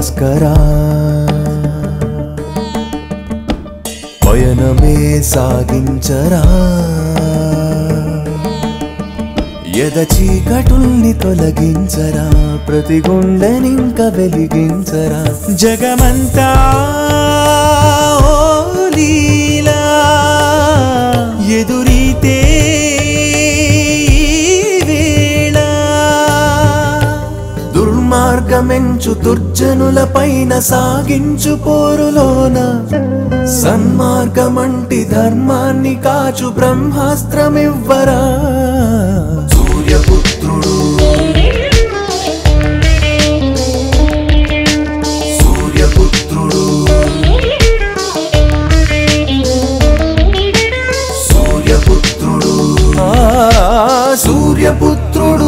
భాస్కరా పయనమే సాగించరా ఎద చీకటుల్ని తొలగించరా ప్రతి గుండెనింక వెలిగించరా జగమంతా ఓ లీలా ఎదురీతే ఈ వేళ దుర్మార్గమెంచు దుర్జనుల పైన సాగించు పోరులోన సన్మార్గమంటి ధర్మాన్ని కాచు బ్రహ్మాస్త్రమివ్వరా సూర్యపుత్రుడు సూర్యపుత్రుడు సూర్యపుత్రుడు ఆ, సూర్యపుత్రుడు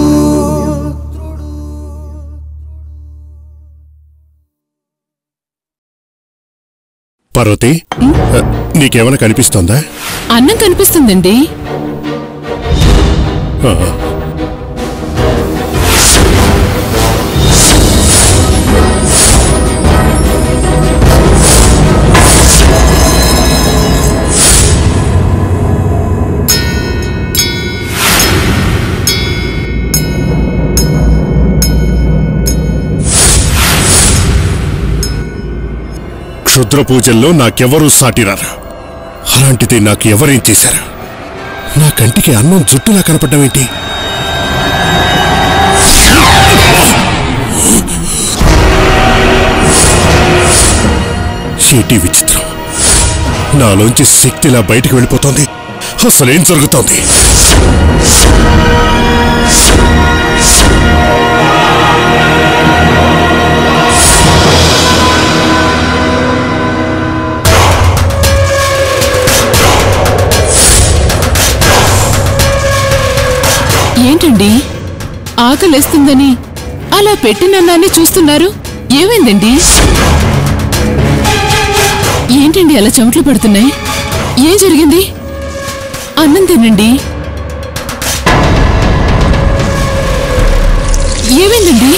పార్వతి నీకేమైనా కనిపిస్తోందా అన్నం కనిపిస్తుందండి ఆ, క్షుద్ర పూజల్లో నాకెవరూ సాటిరారు అలాంటిది నాకు ఎవరేం చేశారు నా కంటికి అన్నం జుట్టులా కనపడ్డం ఏంటి ఏంటి విచిత్రం నాలోంచి శక్తిలా బయటికి వెళ్ళిపోతోంది అసలేం జరుగుతోంది ఏంటండి ఆకలేస్తుందని అలా పెట్టినన్నాన్ని చూస్తున్నారు ఏమైందండి ఏంటండి అలా చెమట్లు పడుతున్నాయి ఏం జరిగింది అన్నం తినండి ఏమైందండి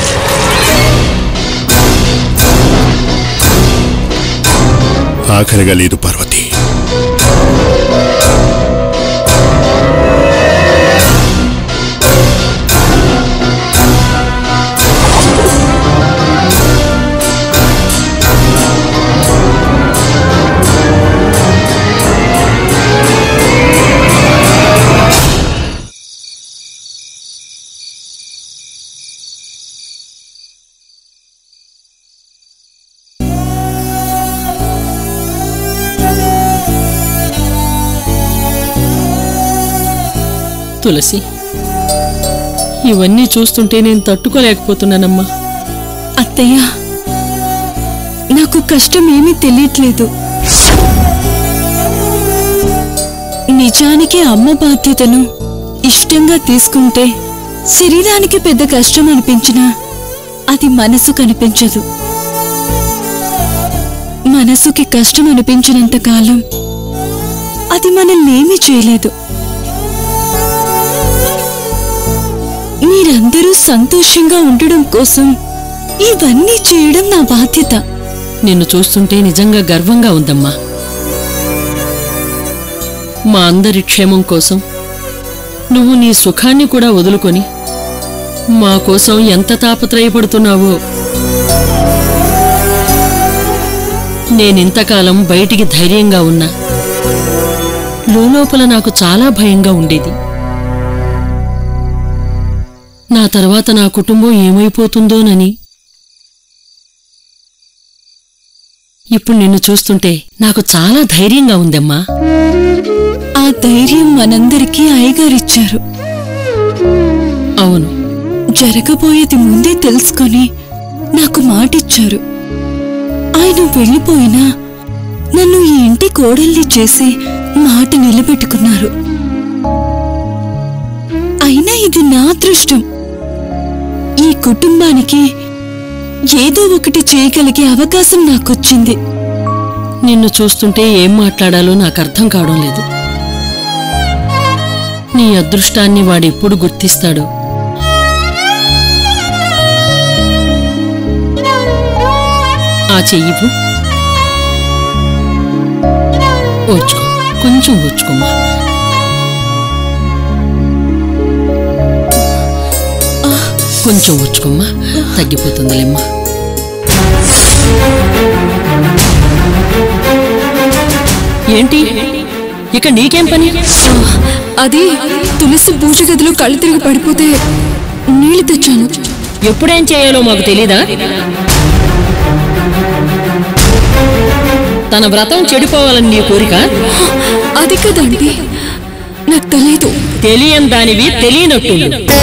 ఆఖరిగా లేదు పార్వతి తులసి ఇవన్నీ చూస్తుంటే నేను తట్టుకోలేకపోతున్నానమ్మా అత్తయ్య నాకు కష్టం ఏమీ తెలియట్లేదు నిజానికి అమ్మ బాధ్యతను ఇష్టంగా తీసుకుంటే శరీరానికి పెద్ద కష్టం అనిపించినా అది మనసు కనిపించదు మనసుకి కష్టం అనిపించినంత కాలం అది మనల్ని ఏమీ చేయలేదు మీరందరూ సంతోషంగా ఉండడం కోసం ఇవన్నీ చేయడం నా బాధ్యత నిన్ను చూస్తుంటే నిజంగా గర్వంగా ఉందమ్మా మా అందరి క్షేమం కోసం నువ్వు నీ సుఖాన్ని కూడా వదులుకొని మా కోసం ఎంత తాపత్రయపడుతున్నావో నేనింతకాలం బయటికి ధైర్యంగా ఉన్నా లోపల నాకు చాలా భయంగా ఉండేది నా తర్వాత నా కుటుంబం ఏమైపోతుందోనని ఇప్పుడు నిన్ను చూస్తుంటే నాకు చాలా ధైర్యంగా ఉందమ్మా ఆ ధైర్యం మనందరికీ అయ్యగారిచ్చారు అవును జరగబోయేది ముందే తెలుసుకొని నాకు మాటిచ్చారు ఆయన వెళ్ళిపోయినా నన్ను ఈ ఇంటి కోడల్ని చేసి మాట నిలబెట్టుకున్నారు అయినా ఇది నా అదృష్టం ఈ కుటుంబానికి ఏదో ఒకటి చేయగలిగే అవకాశం నాకొచ్చింది నిన్ను చూస్తుంటే ఏం మాట్లాడాలో నాకు అర్థం కావడం లేదు నీ అదృష్టాన్ని వాడెప్పుడు గుర్తిస్తాడో ఆ చెయ్యిపు ఓర్చుకో కొంచెం ఓర్చుకోమ్మా కొంచెం ఓర్చుకోమ్మా తగ్గిపోతుందిలేమ్మా ఏంటి ఇక నీకేం పని అది తులసి పూజ గదిలో కళ్ళు తిరిగి పడిపోతే నీళ్లు తెచ్చాను ఎప్పుడేం చేయాలో మాకు తెలీదా తన వ్రతం చెడిపోవాలని నీ కోరిక అది కదండి నాకు తెలియదు తెలియని దానివి తెలియనట్టు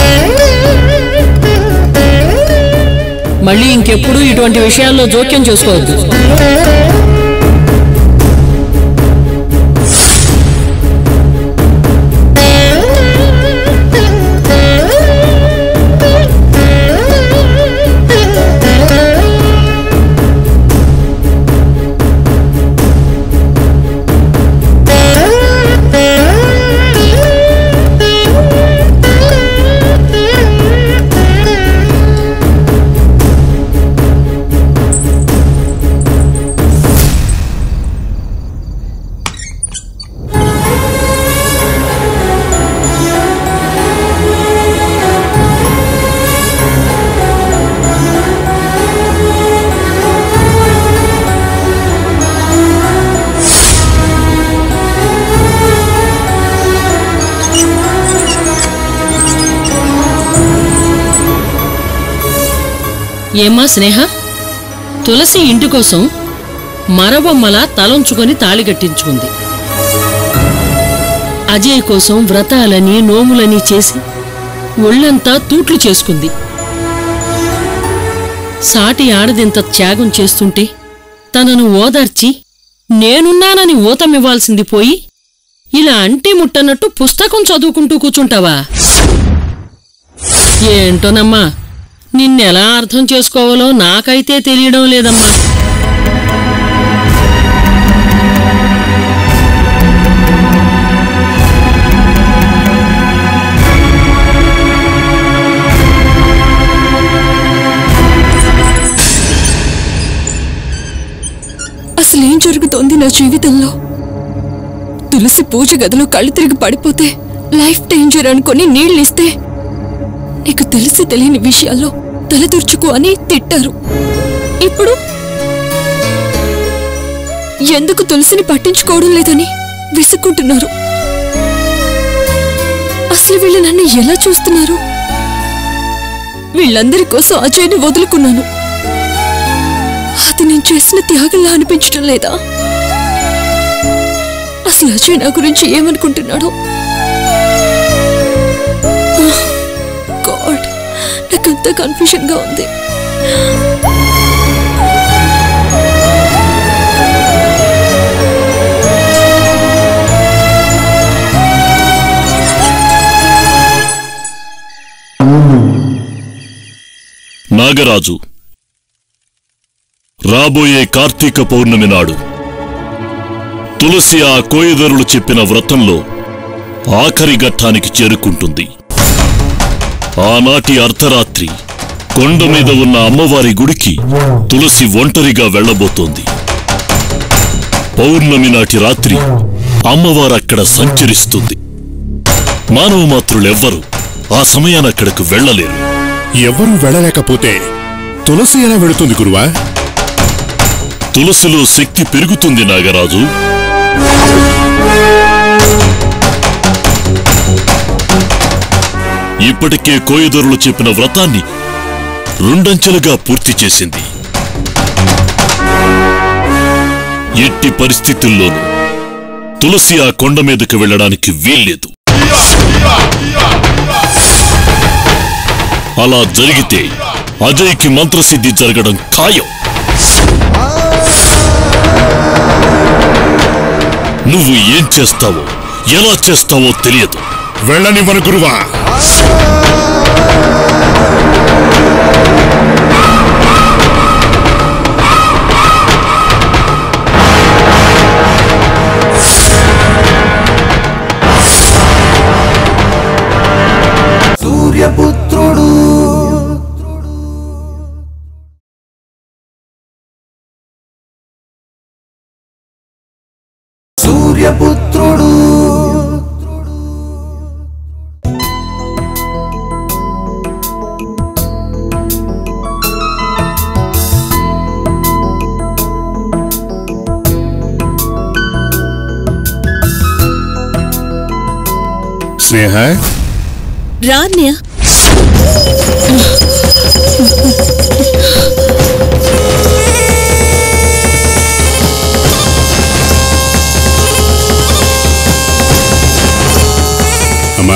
మళ్ళీ ఇంకెప్పుడు ఇటువంటి విషయాల్లో జోక్యం చేసుకోవద్దు ఏమ్మా స్నేహ తులసి ఇంటి కోసం మరబొమ్మల తలంచుకొని తాళి కట్టించుకుంది అజయ్ కోసం వ్రతాలని నోములని చేసి ఒళ్ళంతా తూట్లు చేసుకుంది సాటి ఆడదింత త్యాగం చేస్తుంటే తనను ఓదార్చి నేనున్నానని ఊతమివ్వాల్సింది పోయి ఇలా అంటే ముట్టనట్టు పుస్తకం చదువుకుంటూ కూర్చుంటావా ఏంటోనమ్మా నిన్నెలా అర్థం చేసుకోవాలో నాకైతే తెలియడం లేదమ్మా అసలేం జరుగుతోంది నా జీవితంలో తులసి పూజ గదిలో కళ్ళు తిరిగి పడిపోతే లైఫ్ డేంజర్ అనుకొని నీళ్ళు ఇస్తే నీకు తెలిసి తెలియని విషయాల్లో తలదూర్చుకో అని తిట్టారు ఇప్పుడు ఎందుకు తులసిని పట్టించుకోవడం లేదని విసుక్కుంటున్నారు అసలు వీళ్ళు నన్ను ఎలా చూస్తున్నారు వీళ్ళందరి కోసం అజయ్ని వదులుకున్నాను అది నేను చేసిన త్యాగంలా అనిపించడం లేదా అసలు అజయ్ నా గురించి ఏమనుకుంటున్నాడో గాడ్ నాకంతా కన్ఫ్యూజన్ గా ఉంది నాగరాజు రాబోయే కార్తీక పౌర్ణమి నాడు తులసి ఆ కోయదరులు చెప్పిన వ్రతంలో ఆఖరి ఘట్టానికి చేరుకుంటుంది ఆనాటి అర్ధరాత్రి కొండ మీద ఉన్న అమ్మవారి గుడికి తులసి ఒంటరిగా వెళ్ళబోతోంది పౌర్ణమి నాటి రాత్రి అమ్మవారు అక్కడ సంచరిస్తుంది మానవ మాత్రులెవ్వరూ ఆ సమయాన అక్కడకు వెళ్ళలేరు ఎవరూ వెళ్ళలేకపోతే తులసి ఎలా వెళుతుంది గురువా తులసిలో శక్తి పెరుగుతుంది నాగరాజు ఇప్పటికే కోయదరులు చెప్పిన వ్రతాన్ని రెండంచెలుగా పూర్తి చేసింది ఎట్టి పరిస్థితుల్లోనూ తులసి ఆ కొండ మీదకి వెళ్ళడానికి వీల్లేదు అలా జరిగితే అజయ్కి మంత్రసిద్ధి జరగడం ఖాయం నువ్వు ఏం చేస్తావో ఎలా చేస్తావో తెలియదు వెళ్ళనివ్వను గురువా సూర్యపుత్రుడు సూర్యపుత్రుడు స్నేహ రాన్య అమ్మా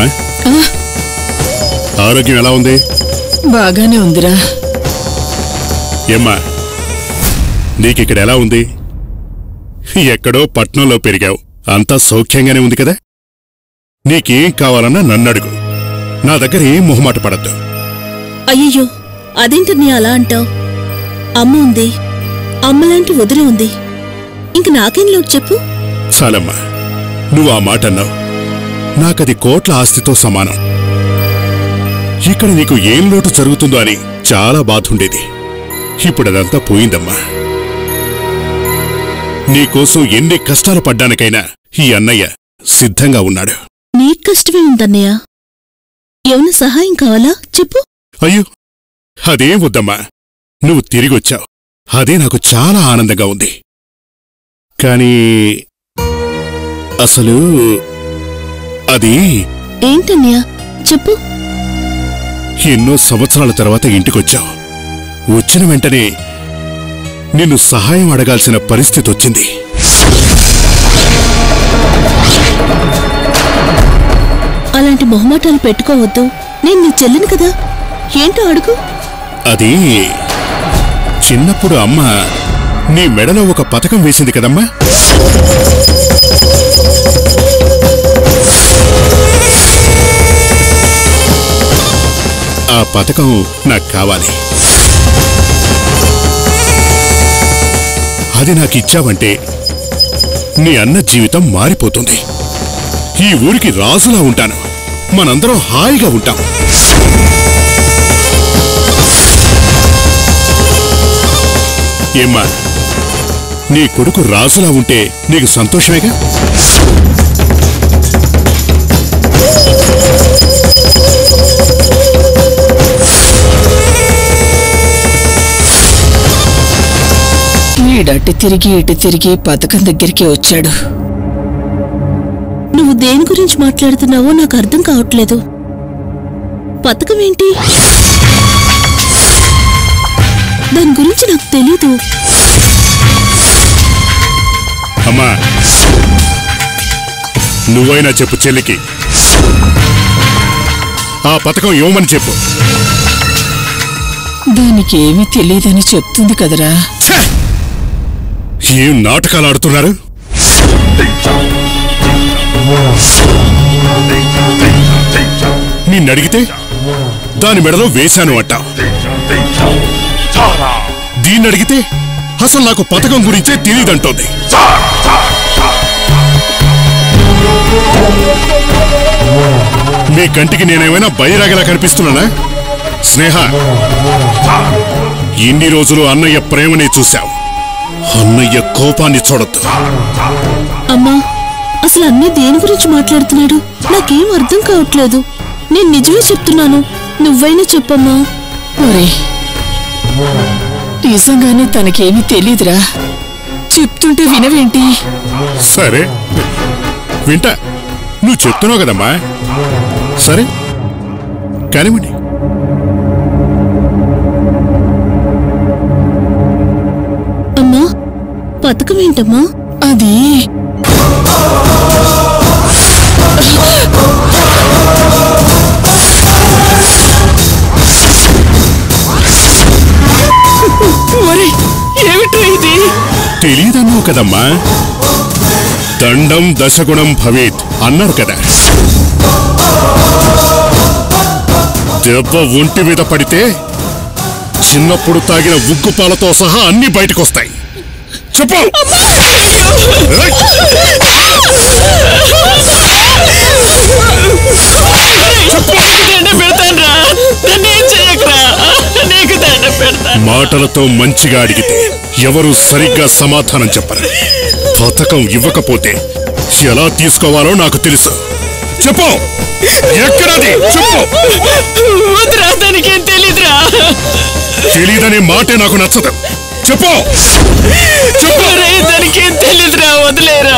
ఆరోగ్యం ఎలా ఉంది బాగానే ఉందిరా ఏమ్మా నీకిక్కడ ఎలా ఉంది ఎక్కడో పట్నంలో పెరిగావు అంతా సౌఖ్యంగానే ఉంది కదా నీకేం కావాలన్నా నన్నడుగు నా దగ్గర ఏం మొహమాట పడద్దు అయ్యయ్యో అదేంటని అలా అంటావు అమ్మ ఉంది అమ్మలాంటి వదిలి ఉంది ఇంక నాకేం లోటు చెప్పు చాలమ్మా నువ్వు ఆ మాట అన్నావు నాకది కోట్ల ఆస్తితో సమానం ఇక్కడ నీకు ఏం లోటు జరుగుతుందో అని చాలా బాధుండేది ఇప్పుడదంతా పోయిందమ్మా నీకోసం ఎన్ని కష్టాలు పడ్డానికైనా ఈ అన్నయ్య సిద్ధంగా ఉన్నాడు నీకు కష్టమే ఉందన్నయ్య ఏమైనా సహాయం కావాలా చెప్పు అయ్యో అదేం వద్దమ్మా నువ్వు తిరిగొచ్చావు అదే నాకు చాలా ఆనందంగా ఉంది కానీ అసలు అది ఏంటన్నయ్య చెప్పు ఎన్నో సంవత్సరాల తర్వాత ఇంటికొచ్చావు వచ్చిన వెంటనే నిన్ను సహాయం అడగాల్సిన పరిస్థితి వచ్చింది అలాంటి మొహమాటాలు పెట్టుకోవద్దు నేను నీ చెల్లిని కదా ఏంటో అడుగు అది చిన్నప్పుడు అమ్మ నీ మెడలో ఒక పథకం వేసింది కదమ్మా ఆ పథకం నాకు కావాలి అది నాకు ఇచ్చావంటే నీ అన్న జీవితం మారిపోతుంది ఈ ఊరికి రాజులా ఉంటాను మనందరం హాయిగా ఉంటాం ఏమ్మా నీ కొడుకు రాజులా ఉంటే నీకు సంతోషమేగా వీడటు తిరిగి ఇటు తిరిగి పథకం దగ్గరికి వచ్చాడు నువ్వు దేని గురించి మాట్లాడుతున్నావో నాకు అర్థం కావట్లేదు పథకం ఏంటి దాని గురించి నాకు తెలీదు అమ్మా నువ్వైనా చెప్పు చెల్లికి ఆ పథకం ఇవ్వమని చెప్పు దానికి ఏమీ తెలియదని చెప్తుంది కదరా ఛే! ఏం నాటకాలు ఆడుతున్నారు నిన్నడిగితే దాని మెడలో వేశాను అంట దీన్ని అడిగితే అసలు నాకు పథకం గురించే తెలియదంటోంది మీ కంటికి నేనేమైనా బైరాగలా కనిపిస్తున్నానా స్నేహ ఇన్ని రోజులు అన్నయ్య ప్రేమనే చూశావు అన్నయ్య కోపాన్ని చూడొద్దు అమ్మా అసలు అన్నీ దేని గురించి మాట్లాడుతున్నాడు నాకేం అర్థం కావట్లేదు నేను నిజమే చెప్తున్నాను నువ్వైనా చెప్పమ్మా ఒరే నిజంగానే తనకేమీ తెలీదురా చెప్తుంటే వినవేంటి సరే వింటా నువ్వు చెప్తున్నావు కదమ్మా సరే కానివ్వండి అమ్మా పథకం ఏంటమ్మా అది ఒరే ఏమిటో ఇది తెలియదన్నావు కదమ్మా దండం దశగుణం భవేత్ అన్నారు కదా దెబ్బ ఒంటి మీద పడితే చిన్నప్పుడు తాగిన ఉగ్గు పాలతో సహా అన్ని బయటకొస్తాయి చెప్పు ఏయ్! దండ పెడతాన్రా నన్ను ఏం చేయకరా నీకు దండ పెడతా మాటలతో మంచిగా అడిగితే ఎవరు సరిగ్గా సమాధానం చెప్పరు పథకం ఇవ్వకపోతే ఎలా తీసుకోవాలో నాకు తెలుసు చెప్పు ఎక్కడది చెప్పు వద్దురా దానికేం తెలీదురా తెలీదనే మాటే నాకు నచ్చదు చెప్పు చెప్పు ఒరే, దానికేం తెలీదురా వదిలేరా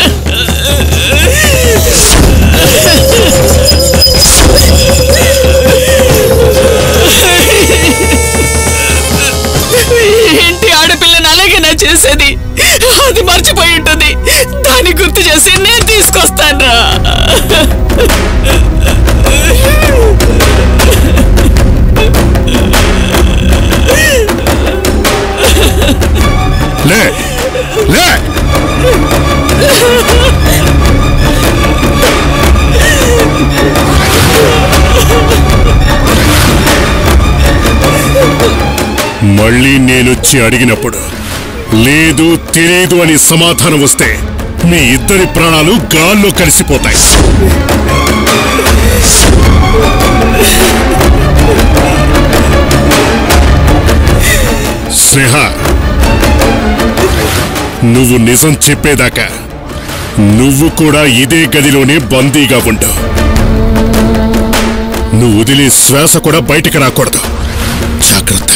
ఏంటి ఆడపిల్లని అలాగే నా చేసేది అది మర్చిపోయి ఉంటుంది దాన్ని గుర్తు చేసి నేను తీసుకొస్తాను లే లే మళ్ళీ నేనొచ్చి అడిగినప్పుడు లేదు తెలియదు అని సమాధానం వస్తే మీ ఇద్దరి ప్రాణాలు గాల్లో కలిసిపోతాయి స్నేహ నువ్వు నిజం చెప్పేదాకా నువ్వు కూడా ఇదే గదిలోనే బందీగా ఉండు నువ్వు వదిలే శ్వాస కూడా బయటికి రాకూడదు జాగ్రత్త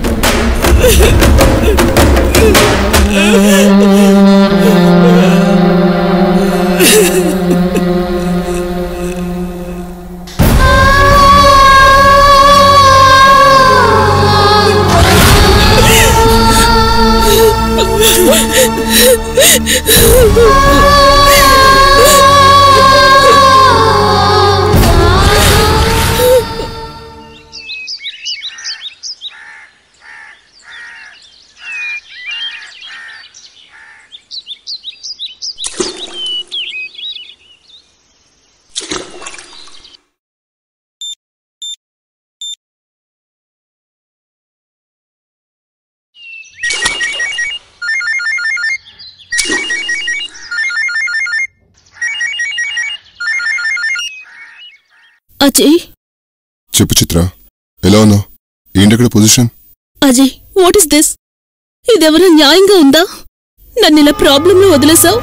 అజయ్ చెప్పు చిత్ర ఎలా ఉన్నావు ఏంటక్కడ position Ajay what is this ఇదెవరైనా న్యాయంగా ఉందా నన్ను ఇలా ప్రాబ్లంలో వదిలేసావు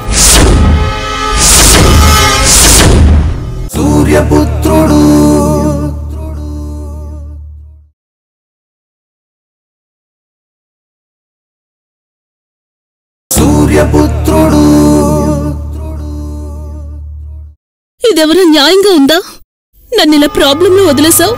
సూర్యపుత్రుడు సూర్యపుత్రుడు ఇదెవరైనా న్యాయంగా ఉందా నన్ను ఇలా ప్రాబ్లంలో వదిలేసావు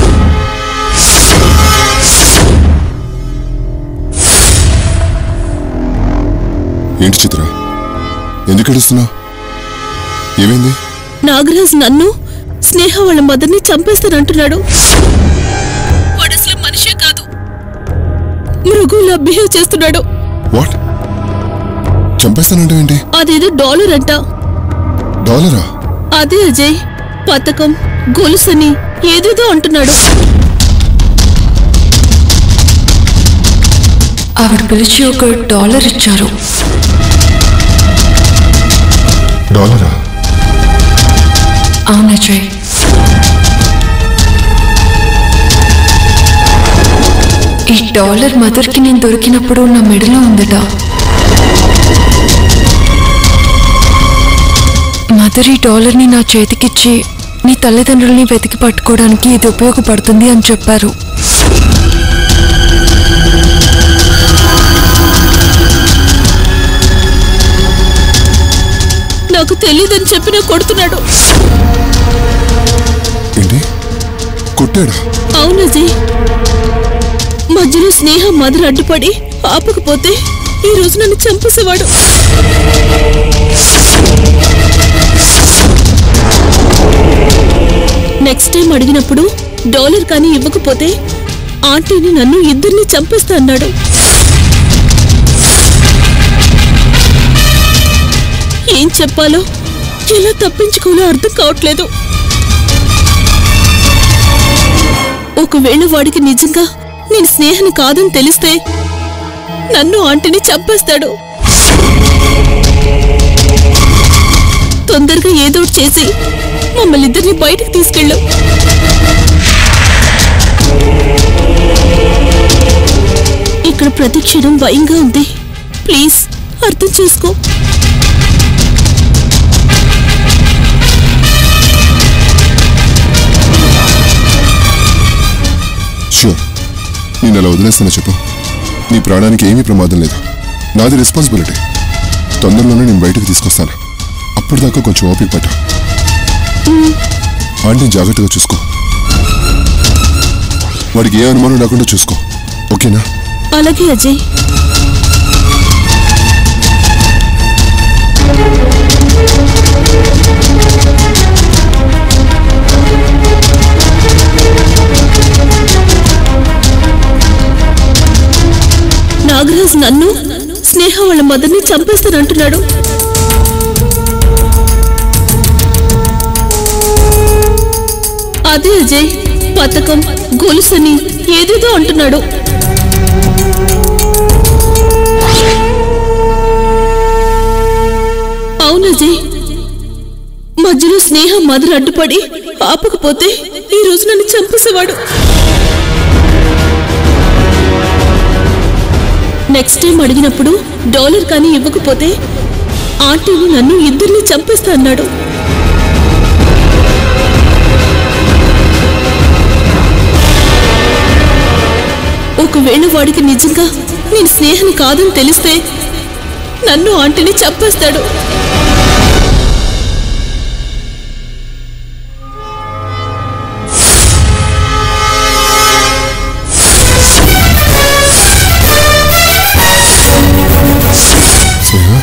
ఏంటి చిత్ర ఎందుకు ఏడుస్తున్నావు ఏమైంది నాగరాజ్ నన్ను స్నేహ వాళ్ళ మదర్ని చంపేస్తానంటున్నాడు వాడు అసలు మనిషే కాదు మృగులా బిహేవ్ చేస్తున్నాడు వాట్ చంపేస్తానంటే ఏంటి అదేదో డాలర్ అంట డాలరా అదే అజయ్ పతకం గొలుసని ఏదేదో అంటున్నాడు ఆవిడ పిలిచి ఒక డాలర్ ఇచ్చారు డాలరా అవును అజయ్ ఈ డాలర్ మదర్కి నేను దొరికినప్పుడు నా మెడలో ఉందట మదర్ ఈ డాలర్ని నా చేతికిచ్చి నీ తల్లిదండ్రుల్ని వెతికి పట్టుకోవడానికి ఇది ఉపయోగపడుతుంది అని చెప్పారు నాకు తెలియదని చెప్పినా కొడుతున్నాడు ఏంటి కొట్టాడా అవును అజయ్ మధ్యలో స్నేహ మదర్ అడ్డుపడి ఆపకపోతే ఈ రోజు నన్ను చంపేసేవాడు నెక్స్ట్ టైం అడిగినప్పుడు డాలర్ కానీ ఇవ్వకపోతే ఆంటీని నన్ను ఇద్దరిని చంపేస్తా అన్నాడు ఏం చెప్పాలో ఎలా తప్పించుకోవాలో అర్థం కావట్లేదు ఒకవేళ వాడికి నిజంగా నేను స్నేహని కాదని తెలిస్తే నన్ను ఆంటీని చంపేస్తాడు తొందరగా ఏదో ఒకటి చేసి మమ్మల్ని ఇద్దరిని బయటకు తీసుకెళ్ళు ఇక్కడ ప్రతి క్షణం భయంగా ఉంది ప్లీజ్ అర్థం చేసుకో నేను అలా వదిలేస్తాను చెప్పు నీ ప్రాణానికి ఏమీ ప్రమాదం లేదు నాది రెస్పాన్సిబిలిటీ తొందరలోనే నేను బయటకు తీసుకొస్తాను అప్పటిదాకా కొంచెం ఓపిక పట్టు ఆంటీని జాగ్రత్తగా చూసుకో వాడికి ఏ అనుమానం రాకుండా చూసుకో ఓకేనా అలాగే అజయ్ నాగరాజ్ నన్ను స్నేహ వాళ్ళ మదర్ని చంపేస్తానంటున్నాడు అదే అజయ్ పథకం గొలుసని ఏదేదో అంటున్నాడు అవును అజయ్ మధ్యలో స్నేహ మదర్ అడ్డుపడి ఆపకపోతే ఈ రోజు నన్ను చంపేసేవాడు నెక్స్ట్ టైం అడిగినప్పుడు డాలర్ కానీ ఇవ్వకపోతే ఆంటీని నన్ను ఇద్దరిని చంపేస్తా అన్నాడు ఒకవేళ వాడికి నిజంగా నేను స్నేహం కాదని తెలిస్తే నన్ను ఆంటీని చంపేస్తాడు స్నేహ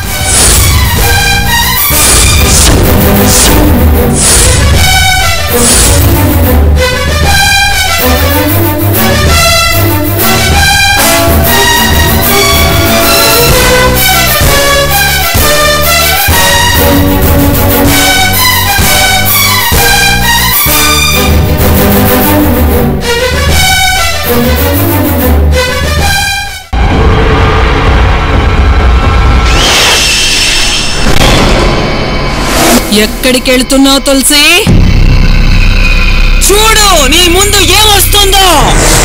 ఎక్కడికి వెళ్తున్నావు తులసి చూడు నీ ముందు ఏమొస్తుందో